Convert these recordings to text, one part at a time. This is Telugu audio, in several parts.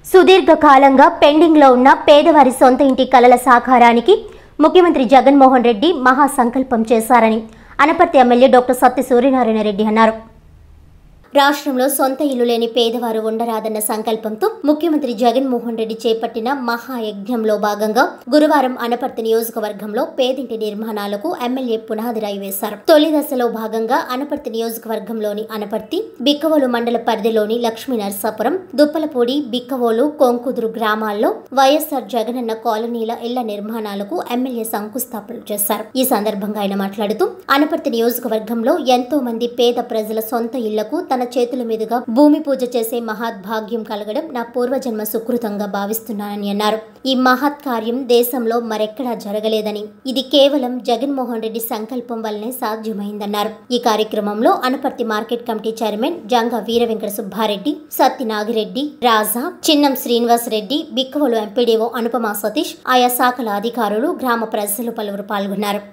సుదీర్ఘకాలంగా పెండింగ్లో ఉన్న పేదవారి సొంత ఇంటి కలల సాకారానికి ముఖ్యమంత్రి జగన్మోహన్ రెడ్డి మహాసంకల్పం చేశారని అనపర్తి ఎమ్మెల్యే డాక్టర్ సత్య సూర్యనారాయణ రెడ్డి అన్నారు రాష్ట్రంలో సొంత ఇల్లు లేని పేదవారు ఉండరాదన్న సంకల్పంతో ముఖ్యమంత్రి జగన్మోహన్ రెడ్డి చేపట్టిన మహాయజ్ఞంలో భాగంగా గురువారం అనపర్తి నియోజకవర్గంలో పేదింటి నిర్మాణాలకు ఎమ్మెల్యే పునాది రాయి వేశారు తొలి దశలో భాగంగా అనపర్తి నియోజకవర్గంలోని అనపర్తి బిక్కవోలు మండల పరిధిలోని లక్ష్మీ నరసాపురం దుప్పలపూడి బిక్కవోలు కొంకుదురు గ్రామాల్లో వైఎస్ఆర్ జగనన్న కాలనీల ఇళ్ల నిర్మాణాలకు ఎమ్మెల్యే శంకుస్థాపన చేశారు ఈ సందర్భంగా ఆయన మాట్లాడుతూ అనపర్తి నియోజకవర్గంలో ఎంతో మంది పేద ప్రజల సొంత ఇళ్లకు తన చేతుల మీదుగా భూమి పూజ చేసే మహద్భాగ్యం కలగడం నా పూర్వజన్మ సుకృతంగా భావిస్తున్నానని అన్నారు ఈ మహత్ కార్యం దేశంలో మరెక్కడా జరగలేదని ఇది కేవలం జగన్మోహన్ రెడ్డి సంకల్పం వల్లనే సాధ్యమైందన్నారు ఈ కార్యక్రమంలో Anaparthi market committee chairman Janga Veera Venkata Subbareddy Satti Nagireddy Raja Chinnam Srinivas Reddy Bikkavolu MPDO Anupama Satish ఆయా శాఖల అధికారులు గ్రామ ప్రజలు పలువురు పాల్గొన్నారు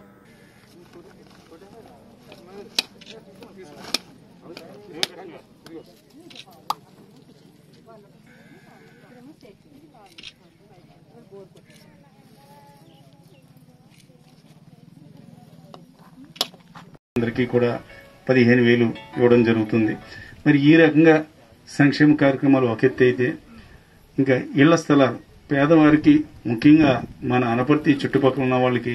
అందరికీ కూడా పదిహేను వేలు ఇవ్వడం జరుగుతుంది మరి ఈ రకంగా సంక్షేమ కార్యక్రమాలు ఒక ఎత్తు అయితే ఇంకా ఇళ్ల స్థలాలు పేదవారికి ముఖ్యంగా మన అనపర్తి చుట్టుపక్కల ఉన్న వాళ్ళకి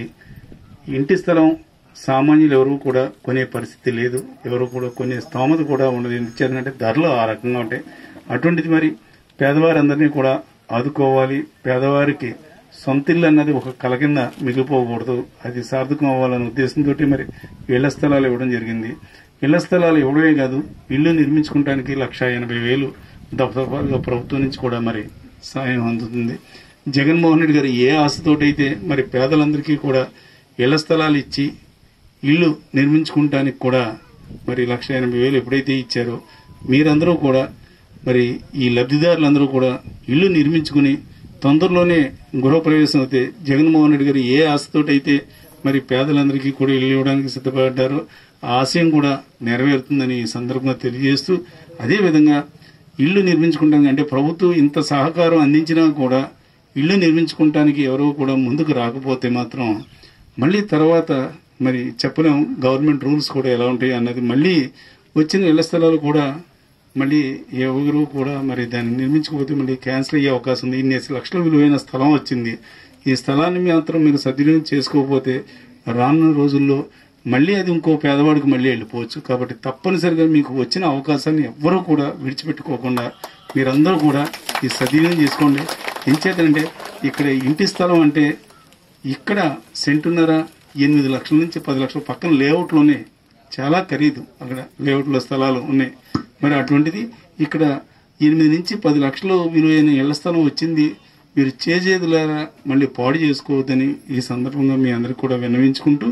ఇంటి స్థలం సామాన్యులు ఎవరు కూడా కొనే పరిస్థితి లేదు ఎవరు కూడా కొనే స్తోమత కూడా ఉండదు ఎందుకంటే ధరలు ఆ రకంగా ఉంటాయి అటువంటిది మరి పేదవారందరినీ కూడా ఆదుకోవాలి పేదవారికి సొంత ఇల్లు అన్నది ఒక కల కింద మిగిలిపోకూడదు అది సార్థకం అవ్వాలనే ఉద్దేశంతో మరి ఇళ్ల స్థలాలు ఇవ్వడం జరిగింది ఇళ్ల స్థలాలు ఇవ్వడమే కాదు ఇల్లు నిర్మించుకోవడానికి లక్ష ఎనభై వేలు దఫదఫాలుగా ప్రభుత్వం నుంచి కూడా మరి సాయం అందుతుంది జగన్మోహన్ రెడ్డి గారు ఏ ఆశతోటైతే మరి పేదలందరికీ కూడా ఇళ్ల స్థలాలు ఇచ్చి ఇల్లు నిర్మించుకుంటానికి కూడా మరి లక్ష ఎనభై వేలు ఎప్పుడైతే ఇచ్చారో మీరందరూ కూడా మరి ఈ లబ్ధిదారులందరూ కూడా ఇల్లు నిర్మించుకుని తొందరలోనే గృహప్రవేశం అయితే జగన్మోహన్ రెడ్డి గారు ఏ ఆశతోటైతే మరి పేదలందరికీ కూడా ఇల్లు ఇవ్వడానికి సిద్ధపడ్డారో ఆ ఆశయం కూడా నెరవేరుతుందని ఈ సందర్భంగా తెలియజేస్తూ అదేవిధంగా ఇల్లు నిర్మించుకుంటానికి అంటే ప్రభుత్వం ఇంత సహకారం అందించినా కూడా ఇల్లు నిర్మించుకుంటానికి ఎవరో కూడా ముందుకు రాకపోతే మాత్రం మళ్ళీ తర్వాత మరి చెప్పలేం గవర్నమెంట్ రూల్స్ కూడా ఎలా ఉంటాయి అన్నది మళ్ళీ వచ్చిన ఇళ్ల స్థలాలు కూడా మళ్ళీ ఎవరు కూడా మరి దాన్ని నిర్మించకపోతే మళ్ళీ క్యాన్సిల్ అయ్యే అవకాశం ఉంది ఇన్ని లక్షల విలువైన స్థలం వచ్చింది ఈ స్థలాన్ని మాత్రం మీరు సద్వినియోగం చేసుకోకపోతే రానున్న రోజుల్లో మళ్ళీ అది ఇంకో పేదవాడికి మళ్ళీ వెళ్ళిపోవచ్చు కాబట్టి తప్పనిసరిగా మీకు వచ్చిన అవకాశాన్ని ఎవ్వరూ కూడా విడిచిపెట్టుకోకుండా మీరందరూ కూడా ఈ సద్వినియోగం చేసుకోండి ఎంచేతంటే ఇక్కడ ఇంటి స్థలం అంటే ఇక్కడ సెంటున్నర ఎనిమిది లక్షల నుంచి పది లక్షల పక్కన లేఅవుట్లోనే చాలా ఖరీదు అక్కడ లేఅవుట్లో స్థలాలు ఉన్నాయి మరి అటువంటిది ఇక్కడ ఎనిమిది నుంచి పది లక్షలు విలువైన ఇళ్ల స్థలం వచ్చింది మీరు చేజేదులారా మళ్ళీ పాడు చేసుకోవద్దని ఈ సందర్భంగా మీ అందరికి కూడా విన్నవించుకుంటూ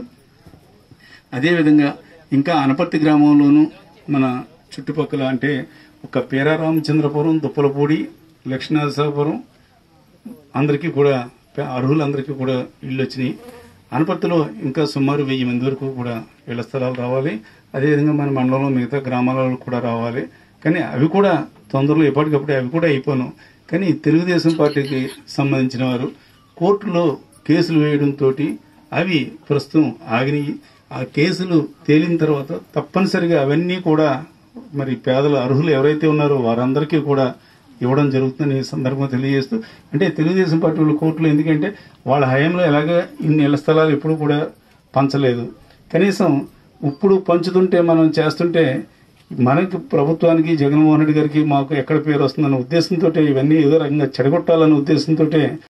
అదేవిధంగా ఇంకా అనపర్తి గ్రామంలోనూ మన చుట్టుపక్కల అంటే ఒక పేరారామచంద్రపురం దుప్పలపూడి లక్ష్మీనరసాపురం అందరికీ కూడా అర్హులందరికీ కూడా ఇళ్ళు వచ్చినాయి అనపర్తిలో ఇంకా సుమారు వెయ్యి మంది వరకు కూడా ఇళ్ల స్థలాలు రావాలి అదేవిధంగా మన మండలంలో మిగతా గ్రామాలలో కూడా రావాలి కానీ అవి కూడా తొందరలో ఎప్పటికప్పుడు అవి కూడా అయిపోను కానీ తెలుగుదేశం పార్టీకి సంబంధించిన వారు కోర్టులో కేసులు వేయడంతో అవి ప్రస్తుతం ఆగినాయి ఆ కేసులు తేలిన తర్వాత తప్పనిసరిగా అవన్నీ కూడా మరి పేదల అర్హులు ఎవరైతే ఉన్నారో వారందరికీ కూడా ఇవ్వడం జరుగుతుందని ఈ సందర్భంగా తెలియజేస్తూ అంటే తెలుగుదేశం పార్టీ వాళ్ళు కోర్టులో ఎందుకంటే వాళ్ళ హయాంలో ఎలాగ ఇన్ని ఇళ్ల స్థలాలు ఎప్పుడు కూడా పంచలేదు కనీసం ఇప్పుడు పంచుతుంటే మనం చేస్తుంటే మనకి ప్రభుత్వానికి జగన్మోహన్ రెడ్డి గారికి మాకు ఎక్కడ పేరు వస్తుందన్న ఉద్దేశంతో ఇవన్నీ ఏదో రకంగా చెడగొట్టాలన్న ఉద్దేశంతో